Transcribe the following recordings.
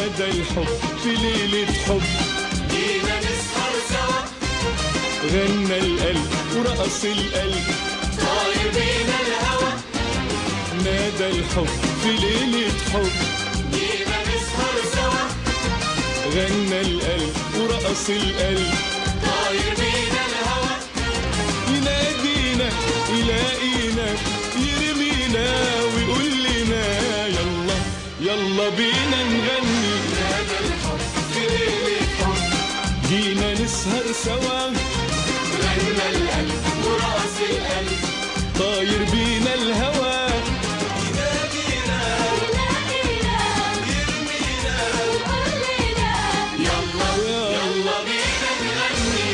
نادى الحب في ليلة حب جينا نسهر سوا غنى القلب ورقص القلب طاير بينا الهوى نادى الحب في ليلة حب جينا نسهر سوا غنى القلب ورقص القلب طاير بينا الهوى ينادينا يلاقينا يرمينا ويقول لنا يلا يلا بينا نغني نادى الحب في ليلة حب جينا نسهر سوا غنى القلب ورقص القلب طاير بينا الهوى ينادينا يرمينا يلا يلا بينا نغني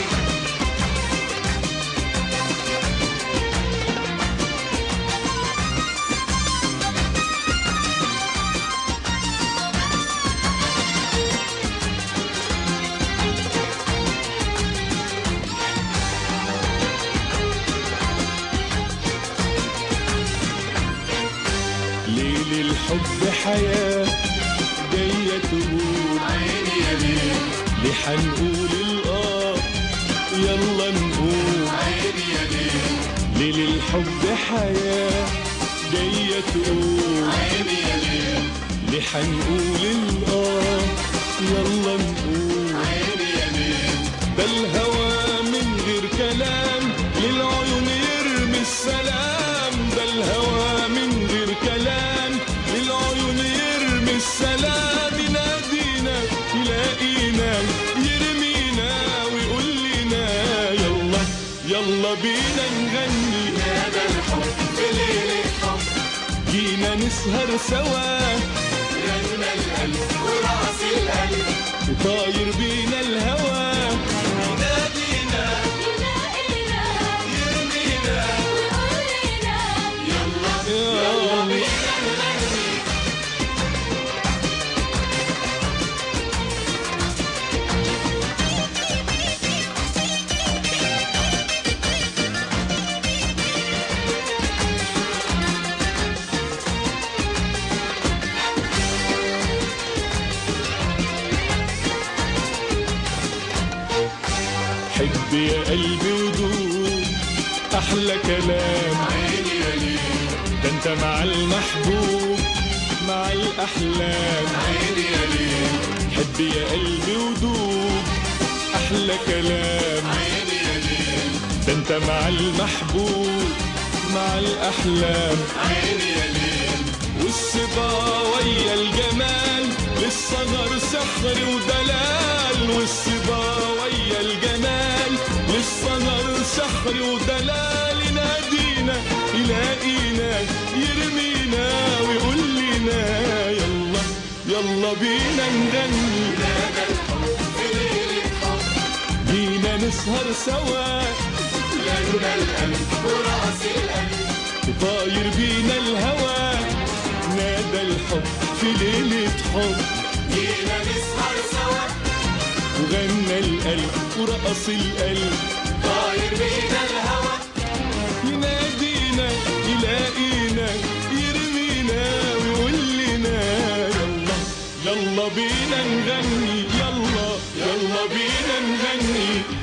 ليل الحب حياة جاية تقول عيني يا ليل ليه حنقول الآه يلا نقول عيني يا ليل ليل الحب حياة جاية تقول عيني يا ليل ليه حنقول الآه يلا نقول عيني يا ليل ده الهوى من غير كلام للعيون يرمي السلام ده الهوى من غير كلام للعيون يرمي السلام ينادينا يلاقينا يرمينا ويقول لنا يلا يلا بينا نغني نادى الحب في ليلة حب جينا نسهر سوا غنى القلب ورقص القلب وطاير بينا الهوى ينادينا يرمينا يلا يلا بينا نغني حب يا قلبي ودوب احلى كلام عيني يا ليل ده انت مع المحبوب مع الاحلام عيني يا ليل حب يا قلبي ودوب احلى كلام عيني يا ليل ده انت مع المحبوب مع الاحلام عيني يا ليل والصبا ويا الجمال للصغر سحر ودلال والصبا ويا الجمال للصغر سحر ودلال ينادينا يلاقينا يرمينا ويقول لنا يلا يلا بينا نغني نادى الحب في ليلة حب بينا نسهر سوا غنى القلب ورقص القلب وطاير بينا الهوى نادى الحب في ليلة حب جينا نسهر سوا وغنى القلب ورقص القلب طاير بينا الهوى ينادينا يلاقينا يرمينا ويقول لنا يلا يلا بينا نغني يلا يلا بينا نغني